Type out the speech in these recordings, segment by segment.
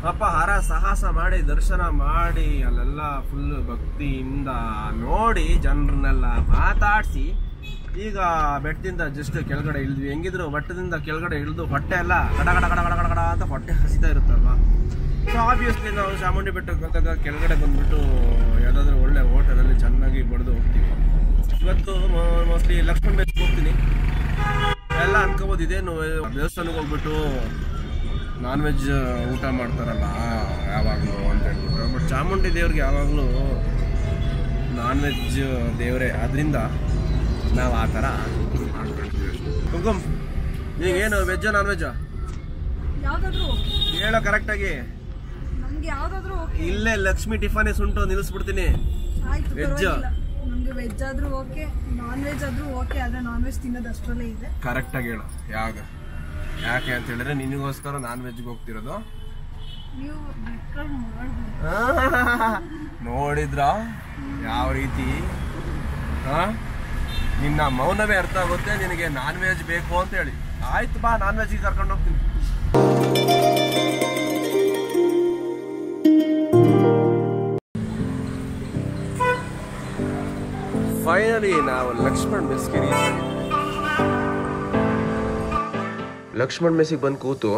ಪಾಪ ಹರ ಸಾಹಸ ಮಾಡಿ ದರ್ಶನ ಮಾಡಿ ಅಲ್ಲೆಲ್ಲ ಫುಲ್ ಭಕ್ತಿಯಿಂದ ನೋಡಿ ಜನರನ್ನೆಲ್ಲ ಮಾತಾಡಿಸಿ ಈಗ ಬೆಟ್ಟದಿಂದ ಜಸ್ಟ್ ಕೆಳಗಡೆ ಇಳಿದ್ವಿ ಹೆಂಗಿದ್ರು ಬೆಟ್ಟದಿಂದ ಕೆಳಗಡೆ ಇಳಿದು ಹೊಟ್ಟೆ ಎಲ್ಲ ಗಡ ಗಡ ಗಡ ಗಡ ಗಡ ಗಡ ಅಂತ ಹೊಟ್ಟೆ ಹಸಿತಾ ಇರುತ್ತಲ್ವಾ ಸೊ ಆಬ್ವಿಯಸ್ಲಿ ನಾವು ಚಾಮುಂಡಿ ಬೆಟ್ಟಕ್ಕೆ ಬಂದಾಗ ಕೆಳಗಡೆ ಬಂದ್ಬಿಟ್ಟು ಯಾವುದಾದ್ರೂ ಒಳ್ಳೆ ಹೋಟೆಲಲ್ಲಿ ಚೆನ್ನಾಗಿ ಬಡ್ದು ಹೋಗ್ತೀವಿ ಇವತ್ತು ಮೋಸ್ಟ್ಲಿ ಲಕ್ಷ್ಮಣ್ ಬೇಸ್ಗೆ ಹೋಗ್ತೀನಿ ಎಲ್ಲ ಅನ್ಕೋಬೋದು ಇದೇನು ದೇವಸ್ಥಾನಕ್ಕೆ ಹೋಗ್ಬಿಟ್ಟು ನಾನ್ ವೆಜ್ ಊಟ ಮಾಡ್ತಾರಲ್ಲ ಯಾವಾಗಲೂ ಅಂತ ಹೇಳ್ಬಿಟ್ಟು ಬಟ್ ಚಾಮುಂಡಿ ದೇವ್ರಿಗೆ ಯಾವಾಗಲೂ ನಾನ್ ವೆಜ್ ದೇವರೇ ಅದರಿಂದ ನಾವು ಆ ಥರ ಮಾಡ್ಕೊಳ್ತೀವಿ ಕುಂಕುಮ್ ನೀವೇನು ವೆಜ್ಜಾ ನಾನ್ ವೆಜ್ಜಾ ಯಾವ್ದಾದ್ರು ಓಕೆ ಹೇಳೋ ಕರೆಕ್ಟಾಗಿ ನಮ್ಗೆ ಯಾವ್ದಾದ್ರು ಓಕೆ ಇಲ್ಲೇ ಲಕ್ಷ್ಮಿ ಟಿಫಾನಿ ಸುಂಟು ನಿಲ್ಲಿಸ್ಬಿಡ್ತೀನಿ ಆಯ್ತು Veg. ಪರವಾಗಿಲ್ಲ ನಮ್ಗೆ ವೆಜ್ ಆದ್ರೂ ಓಕೆ ನಾನ್ ವೆಜ್ ಆದ್ರೂ ಓಕೆ ಆದ್ರೆ ನಾನ್ ವೆಜ್ ತಿನ್ನೋದು ಅಷ್ಟರಲ್ಲೇ ಇದೆ ಕರೆಕ್ಟಾಗಿ ಹೇಳು ಯಾವಾಗ ಯಾಕೆ ಅಂತ ಹೇಳಿದ್ರೆ ನಿನಗೋಸ್ಕರ ನಾನ್ ವೆಜ್ಗೆ ಹೋಗ್ತಿರೋದು ನೀವು ಬಿಟ್ಕೊಂಡು ಮಾಡ್ಬೋದು ನೋಡಿದ್ರ ಯಾವ ರೀತಿ ಆ? ನಿನ್ನ ಮೌನವೇ ಅರ್ಥ ಆಗುತ್ತೆ ನಿನಗೆ ನಾನ್ ವೆಜ್ ಬೇಕು ಅಂತ ಹೇಳಿ ಆಯ್ತು ಬಾ ನಾನ್ ವೆಜ್ಗೆ ಕರ್ಕೊಂಡು ಹೋಗ್ತೀನಿ ಫೈನಲಿ ನಾವು ಲಕ್ಷ್ಮಣ್ ಮೆಸ್ಗೆ ಲಕ್ಷ್ಮಣ್ ಮೆಸ್ಸಿಗೆ ಬಂದು ಕೂತು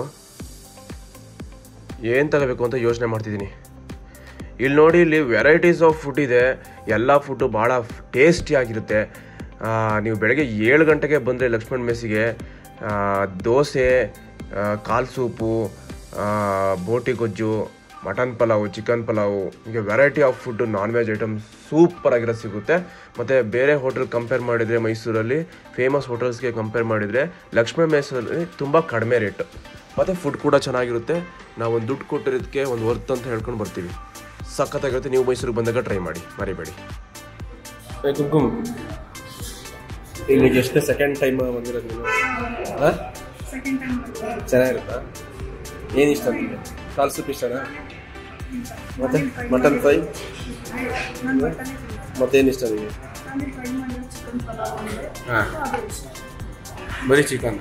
ಏನು ತಗೋಬೇಕು ಅಂತ ಯೋಚನೆ ಮಾಡ್ತಿದ್ದೀನಿ ಇಲ್ಲಿ ನೋಡಿ ಇಲ್ಲಿ ವೆರೈಟೀಸ್ ಆಫ್ ಫುಡ್ ಇದೆ ಎಲ್ಲ ಫುಡ್ಡು ಭಾಳ ಟೇಸ್ಟಿ ಆಗಿರುತ್ತೆ ಆ, ನೀವು ಬೆಳಗ್ಗೆ ಏಳು ಗಂಟೆಗೆ ಬಂದರೆ ಲಕ್ಷ್ಮಣ್ ಮೆಸ್ಸಿಗೆ ಆ, ದೋಸೆ ಆ, ಕಾಲ್ ಸೂಪು ಆ, ಬೋಟಿ ಗೊಜ್ಜು ಮಟನ್ ಪಲಾವು ಚಿಕನ್ ಪಲಾವು ಹೀಗೆ variety of food non veg items super ಆಗಿರೋ ಸಿಗುತ್ತೆ ಮತ್ತು ಬೇರೆ ಹೋಟೆಲ್ ಕಂಪೇರ್ ಮಾಡಿದರೆ ಮೈಸೂರಲ್ಲಿ ಫೇಮಸ್ ಹೋಟೆಲ್ಸ್ಗೆ ಕಂಪೇರ್ ಮಾಡಿದರೆ ಲಕ್ಷ್ಮಣ ಮೆಸ್ಸಲ್ಲಿ ತುಂಬ ಕಡಿಮೆ ರೇಟು ಮತ್ತು ಫುಡ್ ಕೂಡ ಚೆನ್ನಾಗಿರುತ್ತೆ ನಾವು ಒಂದು ದುಡ್ಡು ಕೊಟ್ಟಿರೋದಕ್ಕೆ ಒಂದು ವರ್ತ್ ಅಂತ ಹೇಳ್ಕೊಂಡು ಬರ್ತೀವಿ ಸಖತ್ತಾಗಿರುತ್ತೆ ನೀವು ಮೈಸೂರಿಗೆ ಬಂದಾಗ ಟ್ರೈ ಮಾಡಿ ಮರಿಬೇಡಿ ಕುಂಕುಮ್ ಇಲ್ಲಿ ಎಷ್ಟು ಸೆಕೆಂಡ್ ಟೈಮ್ ಬಂದಿರೋದು ನೀನು ಹಾಂ ಸೆಕೆಂಡ್ ಟೈಮ್ ಚೆನ್ನಾಗಿರುತ್ತಾ ಏನು ಇಷ್ಟ ನಿಮಗೆ ಕಾಲ್ ಸೂಪ್ ಇಷ್ಟನಾ ಮತ್ತೆ ಮಟನ್ ಫ್ರೈ ನಾನು ಮಟನ್ ಮತ್ತೇನು ಇಷ್ಟ ನಿಮಗೆ ನಾನು ಟ್ರೈ ಮಾಡಿರೋ ಚಿಕನ್ ಪಲಾವ್ ಅಂದ್ರೆ ಹಾಂ ಅದು ಇಷ್ಟ ಬರೀ ಚಿಕನ್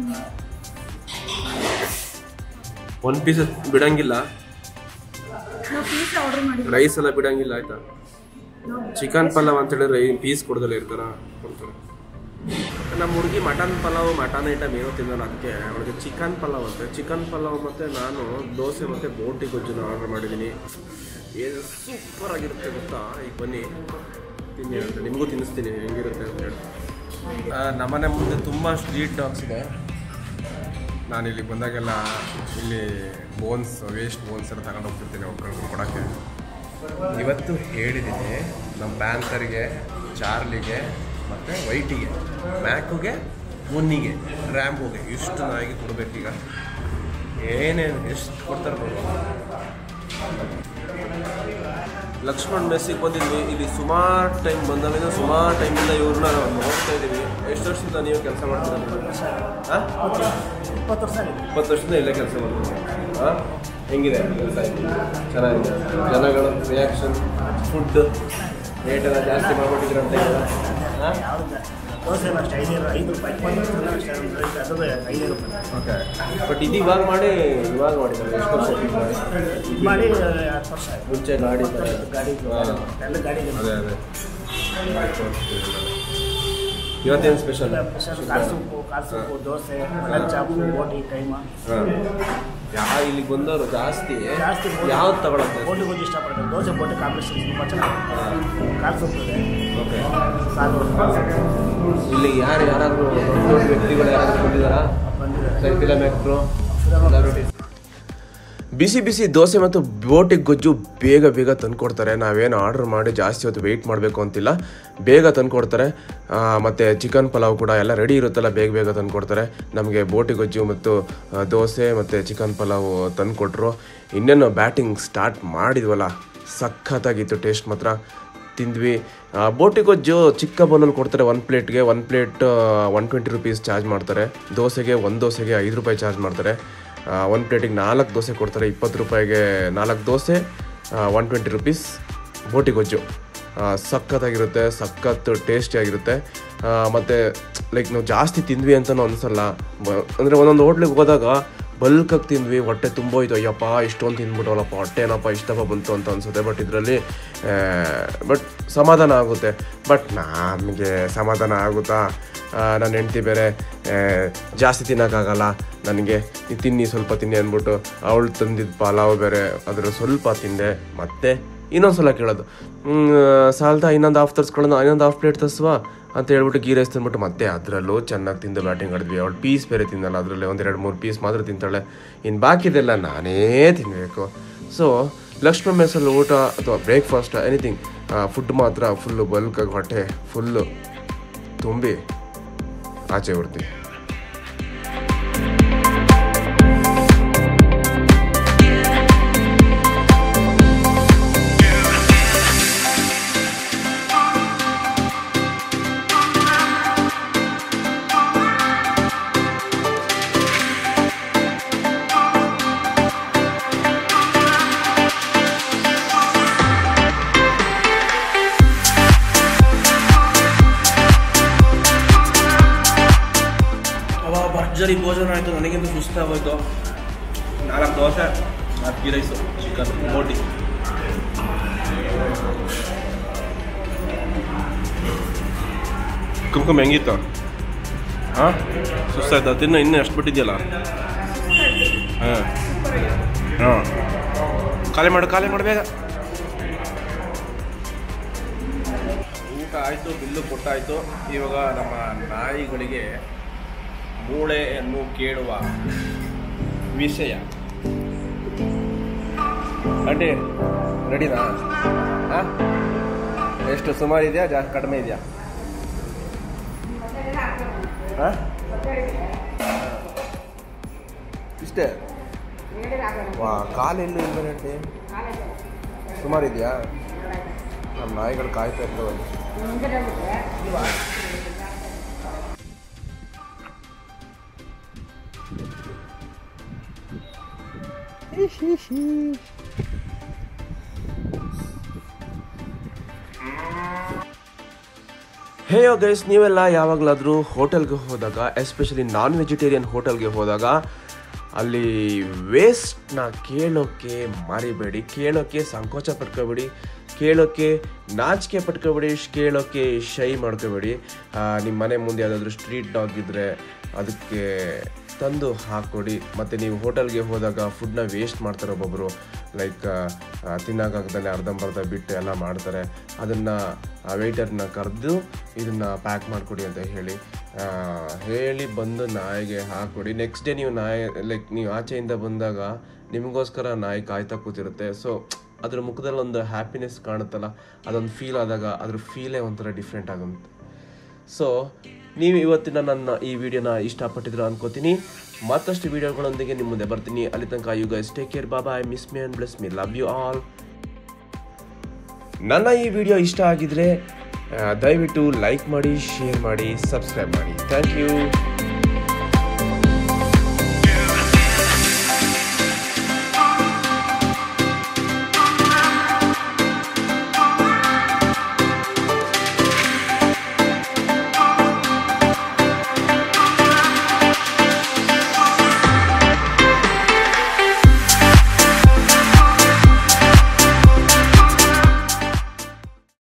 ಒಂದು ಪೀಸ್ ಬಿಡಂಗಿಲ್ಲ ನಾವು ಪೀಸ್ ಆರ್ಡರ್ ಮಾಡಿದ್ವಿ ರೈಸ್ ಎಲ್ಲ ಬಿಡಂಗಿಲ್ಲ ಆಯ್ತಾ ಚಿಕನ್ ಪಲಾವ್ ಅಂತ ಹೇಳಿದ್ರೆ ಪೀಸ್ ಕೊಡ್ದಲ್ಲ ಇರ್ತಾರ ಕೊಡ್ತಾರೆ ನಮ್ಮ ಹುಡುಗಿ ಮಟನ್ ಪಲಾವ್ ಮಟನ್ ಐಟಮ್ ಏನೋ ತಿನ್ನಲ್ಲ ಅದಕ್ಕೆ ಅವಳಿಗೆ ಚಿಕನ್ ಪಲಾವ್ ಅಂತೆ ಚಿಕನ್ ಪಲಾವ್ ಮತ್ತು ನಾನು ದೋಸೆ ಮತ್ತು ಬೋಟಿ ಗೊಜ್ಜನ್ನ ಆರ್ಡರ್ ಮಾಡಿದ್ದೀನಿ ಏನು ಸೂಪರ್ ಆಗಿರುತ್ತೆ ಗೊತ್ತಾ ಈಗ ಬನ್ನಿ ತಿನ್ನಿ ಅಂತ ನಿಮಗೂ ತಿನ್ನಿಸ್ತೀನಿ ಹೆಂಗಿರುತ್ತೆ ಅಂತ ಹೇಳಿ ಆ, ನಮ್ಮನೆ ಮುಂದೆ ತುಂಬ ಸ್ಟ್ರೀಟ್ ಡಾಗ್ಸ್ ಇದೆ ನಾನು ಇಲ್ಲಿ ಬಂದಾಗೆಲ್ಲ ಇಲ್ಲಿ ಬೋನ್ಸ್ ವೇಸ್ಟ್ ಬೋನ್ಸ್ ಎಲ್ಲ ತಗೊಂಡು ಹೋಗ್ತಿರ್ತೀನಿ ಒಬ್ಬರಿಗೆ ಕೊಡೋಕ್ಕೆ ಇವತ್ತು ಹೇಳಿದ್ದೀನಿ ನಮ್ಮ ಪ್ಯಾಂಥರ್ಗೆ ಚಾರ್ಲಿಗೆ ಮತ್ತು ವೈಟಿಗೆ ಮ್ಯಾಕುಗೆ ಮುನ್ನಿಗೆ ರ್ಯಾಂಬೋಗೆ ಇಷ್ಟು ನಾಯಿಗೆ ಕೊಡಬೇಕೀಗ ಏನೇನು ಎಷ್ಟು ಕೊಡ್ತಾರೆ ನೋಡುವ ಲಕ್ಷ್ಮಣ್ ಮೆಸ್ಸಿಗೆ ಬಂದಿದ್ವಿ ಇಲ್ಲಿ ಸುಮಾರು ಟೈಮ್ ಬಂದಾಗಿಂದ ಸುಮಾರು ಟೈಮಿಂದ ಇವ್ರನ್ನ ನಾವು ನೋಡ್ತಾ ಇದ್ದೀವಿ ಎಷ್ಟು ವರ್ಷದಿಂದ ನೀವು ಕೆಲಸ ಮಾಡ್ತೀರಾ ಹಾಂ ಇಪ್ಪತ್ತು ವರ್ಷ ಆಗಿದೆ ಇಪ್ಪತ್ತು ವರ್ಷದಿಂದ ಇಲ್ಲೇ ಕೆಲಸ ಮಾಡ್ತೀನಿ ಹಾಂ ಹೆಂಗಿದೆ ಕೆಲಸ ಚೆನ್ನಾಗಿದೆ ಜನಗಳ ರಿಯಾಕ್ಷನ್ ಫುಡ್ ರೇಟ್ ಎಲ್ಲ ಜಾಸ್ತಿ ಮಾಡ್ಬಿಟ್ಟಿದ್ದೀರಂತ ಹಾಂ ದೋಸೆ ಎಲ್ಲ ಅಷ್ಟೇ ಐನೂರು ಐದು ರೂಪಾಯಿ ಇಪ್ಪತ್ತು ರೂಪಾಯಿ ಅಷ್ಟೇ ಒಂದು ರೇಟ್ ಅದು ಐನೂರು ರೂಪಾಯಿ ಓಕೆ ಬಟ್ ಇದು ಇವಾಗ ಮಾಡಿ ಇವಾಗ ಮಾಡಿದ್ದಾರೆ ಎಷ್ಟು ವರ್ಷ ಆಯ್ತು? ಇದು ಮಾಡಿ ಹತ್ತು ವರ್ಷ ಆಯ್ತು ಮುಂಚೆ ಗಾಡಿ ಥರ ಗಾಡಿ ಹಾಂ. ಎಲ್ಲ ಗಾಡಿ ಅದೇ ಅದೇ ಇವತ್ತೇನು ಸ್ಪೆಷಲ್ ಕಾಲು ಸೂಪು ಕಾಲು ಸೂಪು ದೋಸೆ ಮಟನ್ ಚಾಪು ಬೋಟಿ ಕೈಮಾ ಹಾಂ ಯಾ ಇಲ್ಲಿ ಬಂದವರು ಜಾಸ್ತಿ ಜಾಸ್ತಿ ಯಾವ್ದು ತಗೊಳತ್ತೆ ಬೋಟಿ ಗೊಜ್ಜು ಇಷ್ಟಪಡ್ತಾರೆ ದೋಸೆ ಬೋಟಿ ಕಾಂಬಿನೇಷನ್ ತುಂಬ ಚೆನ್ನಾಗಿದೆ ಕಾಲು ಸೂಪ್ ಇದೆ ಓಕೆ ಸಾಲು ಇಲ್ಲಿ ಯಾರು ಯಾರಾದರೂ ದೊಡ್ಡ ದೊಡ್ಡ ವ್ಯಕ್ತಿಗಳು ಯಾರಾದರೂ ಬಂದಿದ್ದಾರಾ ಬಂದಿದ್ದಾರೆ ಸೈಫಿಲ ಮೆಕ್ಟ್ರೋ ಬಿಸಿ ಬಿಸಿ ದೋಸೆ ಮತ್ತು ಬೋಟಿ ಗೊಜ್ಜು ಬೇಗ ಬೇಗ ತಂದುಕೊಡ್ತಾರೆ ನಾವೇನು ಆರ್ಡರ್ ಮಾಡಿ ಜಾಸ್ತಿ ಹೊತ್ತು ವೆಯ್ಟ್ ಮಾಡಬೇಕು ಅಂತಿಲ್ಲ ಬೇಗ ತಂದುಕೊಡ್ತಾರೆ ಮತ್ತು ಚಿಕನ್ ಪಲಾವ್ ಕೂಡ ಎಲ್ಲ ರೆಡಿ ಇರುತ್ತಲ್ಲ ಬೇಗ ಬೇಗ ತಂದುಕೊಡ್ತಾರೆ ನಮಗೆ ಬೋಟಿ ಗೊಜ್ಜು ಮತ್ತು ಆ, ದೋಸೆ ಮತ್ತು ಚಿಕನ್ ಪಲಾವ್ ತಂದುಕೊಟ್ರು ಇನ್ನೇನು ಬ್ಯಾಟಿಂಗ್ ಸ್ಟಾರ್ಟ್ ಮಾಡಿದ್ವಲ್ಲ ಸಖತ್ತಾಗಿತ್ತು ಟೇಸ್ಟ್ ಮಾತ್ರ ತಿಂದ್ವಿ ಆ, ಬೋಟಿ ಗೊಜ್ಜು ಚಿಕ್ಕ ಬೌಲಲ್ಲಿ ಕೊಡ್ತಾರೆ ಒಂದು ಪ್ಲೇಟ್ಗೆ ಒಂದು plate one twenty rupees charge ಮಾಡ್ತಾರೆ ದೋಸೆಗೆ ಒಂದು ದೋಸೆಗೆ ಐದು ರೂಪಾಯಿ ಚಾರ್ಜ್ ಮಾಡ್ತಾರೆ ಒಂದು ಪ್ಲೇಟಿಗೆ ನಾಲ್ಕು ದೋಸೆ ಕೊಡ್ತಾರೆ ಇಪ್ಪತ್ತು ರೂಪಾಯಿಗೆ ನಾಲ್ಕು ದೋಸೆ ಒನ್ ಟ್ವೆಂಟಿ ರುಪೀಸ್ ಬೋಟಿ ಗೊಜ್ಜು ಆ, ಸಖತ್ತಾಗಿರುತ್ತೆ ಸಖತ್ ಟೇಸ್ಟಿಯಾಗಿರುತ್ತೆ ಮತ್ತು ಲೈಕ್ ನಾವು ಜಾಸ್ತಿ ತಿಂದ್ವಿ ಅಂತಲೂ ಅನಿಸಲ್ಲ ಅಂದರೆ ಒಂದೊಂದು ಹೋಟ್ಲಿಗೆ ಹೋದಾಗ ಬಲ್ಕಾಗಿ ತಿಂದ್ವಿ ಹೊಟ್ಟೆ ತುಂಬೋಯ್ತು ಅಯ್ಯಪ್ಪ ಇಷ್ಟೊಂದು ತಿಂದ್ಬಿಟ್ಟವಲ್ಲಪ್ಪ ಹೊಟ್ಟೆ ಏನಪ್ಪ ಇಷ್ಟಪ್ಪ ಬಂತು ಅಂತ ಅನ್ಸುತ್ತೆ ಬಟ್ ಇದರಲ್ಲಿ ಬಟ್ ಸಮಾಧಾನ ಆಗುತ್ತೆ ಬಟ್ ನಮಗೆ ಸಮಾಧಾನ ಆಗುತ್ತಾ ನನ್ನ ಹೆಂಡ್ತಿ ಬೇರೆ ಆ, ಜಾಸ್ತಿ ತಿನ್ನೋಕ್ಕಾಗಲ್ಲ ನನಗೆ ನೀ ತಿನ್ನಿ ಸ್ವಲ್ಪ ತಿನ್ನಿ ಅಂದ್ಬಿಟ್ಟು ಅವಳು ತಂದಿದ್ದ ಪಲಾವ್ ಬೇರೆ ಅದರ ಸ್ವಲ್ಪ ತಿಂದೆ ಮತ್ತೆ ಇನ್ನೊಂದು ಸಲ ಕೇಳೋದು ಸಾಲ್ದ ಇನ್ನೊಂದು ಹಾಫ್ ತರಿಸ್ಕೊಳ್ಳೋಣ ಇನ್ನೊಂದು ಹಾಫ್ ಪ್ಲೇಟ್ ತರಿಸುವ ಅಂತ ಹೇಳ್ಬಿಟ್ಟು ಗೀ ರೈಸ್ ತಿಂದ್ಬಿಟ್ಟು ಮತ್ತೆ ಅದರಲ್ಲೂ ಚೆನ್ನಾಗಿ ತಿಂದು ಬ್ಯಾಟಿಂಗ್ ಆಡಿದ್ವಿ ಅವಳು ಪೀಸ್ ಬೇರೆ ತಿನ್ನಲ್ಲ ಅದರಲ್ಲಿ ಒಂದೆರಡು ಮೂರು ಪೀಸ್ ಮಾತ್ರ ತಿಂತಾಳೆ ಇನ್ನು ಬಾಕಿದೆಲ್ಲ ನಾನೇ ತಿನ್ನಬೇಕು ಸೊ ಲಕ್ಷ್ಮಣ ಮೆಸ್ಸಲ್ಲಿ ಊಟ ಅಥವಾ ಬ್ರೇಕ್ಫಾಸ್ಟ್ ಎನಿಥಿಂಗ್ ಫುಡ್ ಮಾತ್ರ ಫುಲ್ಲು ಬಲ್ಕಾಗಿ ಹೊಟ್ಟೆ ಫುಲ್ಲು ತುಂಬಿ ಆಚೆ ಬರ್ತೀವಿ ಅವ ಭರ್ಜರಿ ಭೋಜನ ಆಯಿತು ನನಗಿಂತ ಸುಸ್ತಾಗೋಯ್ತು ನಾಲ್ಕು ದೋಸೆ ನಾಲ್ಕು ಗೀ ರೈಸು ಚಿಕನ್ ಬೋಟಿ ಕುಂಕುಮ ಹೆಂಗಿತ್ತು ಹಾಂ ಸುಸ್ತಾಯ್ತಾ ತಿನ್ನು ಇನ್ನೂ ಎಷ್ಟು ಬಿಟ್ಟಿದ್ಯಲ್ಲ ಹಾಂ ಹಾಂ ಖಾಲಿ ಮಾಡು ಖಾಲಿ ಮಾಡು ಬೇಗ ಊಟ ಆಯಿತು ಬಿಲ್ಲು ಕೊಟ್ಟಾಯಿತು ಇವಾಗ ನಮ್ಮ ನಾಯಿಗಳಿಗೆ ಮೂಳೆಯನ್ನು ಕೇಳುವ ವಿಷಯ ಅಂಟಿ ರೆಡಿನಾ ಹಾಂ ಎಷ್ಟು ಸುಮಾರು ಇದೆಯಾ ಜಾಸ್ತಿ ಕಡಿಮೆ ಇದೆಯಾ ಹಾಂ ಇಷ್ಟೇ ವಾ ಕಾಲೆಲ್ಲೂ ಇಲ್ವೇನಂಟಿ ಸುಮಾರು ಇದೆಯಾ ನಮ್ಮ ನಾಯಿಗಳು ಕಾಯ್ತಾ ಇರ್ತವೆ ಹೇಯೋ ಗೈಸ್ ನೀವೆಲ್ಲ ಯಾವಾಗಲಾದರೂ ಹೋಟೆಲ್ಗೆ ಹೋದಾಗ ಎಸ್ಪೆಷಲಿ ನಾನ್ ವೆಜಿಟೇರಿಯನ್ ಹೋಟೆಲ್ಗೆ ಹೋದಾಗ ಅಲ್ಲಿ ವೇಸ್ಟ್ನ ಕೇಳೋಕ್ಕೆ ಮರಿಬೇಡಿ ಕೇಳೋಕ್ಕೆ ಸಂಕೋಚ ಪಟ್ಕೋಬೇಡಿ ಕೇಳೋಕ್ಕೆ ನಾಚಿಕೆ ಪಟ್ಕೋಬೇಡಿ ಕೇಳೋಕ್ಕೆ ಶೈ ಮಾಡ್ಕೋಬೇಡಿ ನಿಮ್ಮ ಮನೆ ಮುಂದೆ ಯಾವುದಾದ್ರೂ ಸ್ಟ್ರೀಟ್ ಡಾಗ್ ಇದ್ದರೆ ಅದಕ್ಕೆ ತಂದು ಹಾಕ್ಕೊಡಿ ಮತ್ತು ನೀವು ಹೋಟೆಲ್ಗೆ ಹೋದಾಗ ಫುಡ್ನ ವೇಸ್ಟ್ ಮಾಡ್ತಾರೆ ಒಬ್ಬೊಬ್ಬರು ಲೈಕ್ ತಿನ್ನೋಕ್ಕಾಗ್ದಲೆ ಅರ್ಧಂಬರ್ಧ ಬಿಟ್ಟು ಎಲ್ಲ ಮಾಡ್ತಾರೆ ಅದನ್ನು ವೆಯ್ಟರ್ನ ಕರೆದು ಇದನ್ನು ಪ್ಯಾಕ್ ಮಾಡಿಕೊಡಿ ಅಂತ ಹೇಳಿ ಆ, ಹೇಳಿ ಬಂದು ನಾಯಿಗೆ ಹಾಕ್ಕೊಡಿ ನೆಕ್ಸ್ಟ್ ಡೇ ನೀವು ನಾಯಿ ಲೈಕ್ ನೀವು ಆಚೆಯಿಂದ ಬಂದಾಗ ನಿಮಗೋಸ್ಕರ ನಾಯಿ ಕಾಯ್ತಾ ಕೂತಿರುತ್ತೆ ಸೊ ಅದ್ರ ಮುಖದಲ್ಲಿ ಒಂದು ಹ್ಯಾಪಿನೆಸ್ ಕಾಣುತ್ತಲ್ಲ ಅದೊಂದು ಫೀಲ್ ಆದಾಗ ಅದ್ರ ಫೀಲೇ ಒಂಥರ ಡಿಫ್ರೆಂಟ್ ಆಗುತ್ತೆ ಸೊ ನೀವು ಇವತ್ತಿನ ನನ್ನ ಈ ವಿಡಿಯೋನ ಇಷ್ಟಪಟ್ಟಿದ್ರು ಅನ್ಕೋತೀನಿ ಮತ್ತಷ್ಟು ವಿಡಿಯೋಗಳೊಂದಿಗೆ ನಿಮ್ಮ ಮುಂದೆ ಬರ್ತೀನಿ ಅಲ್ಲಿ ತನಕ ಯು ಗೈಸ್ ಟೇಕ್ ಕೇರ್ ಬಾಬಾ I miss me and bless me love you all ನನ್ನ ಈ ವಿಡಿಯೋ ಇಷ್ಟ ಆಗಿದ್ರೆ ಆ, ದಯವಿಟ್ಟು ಲೈಕ್ ಮಾಡಿ ಶೇರ್ ಮಾಡಿ ಸಬ್ಸ್ಕ್ರೈಬ್ ಮಾಡಿ ಥ್ಯಾಂಕ್ ಯು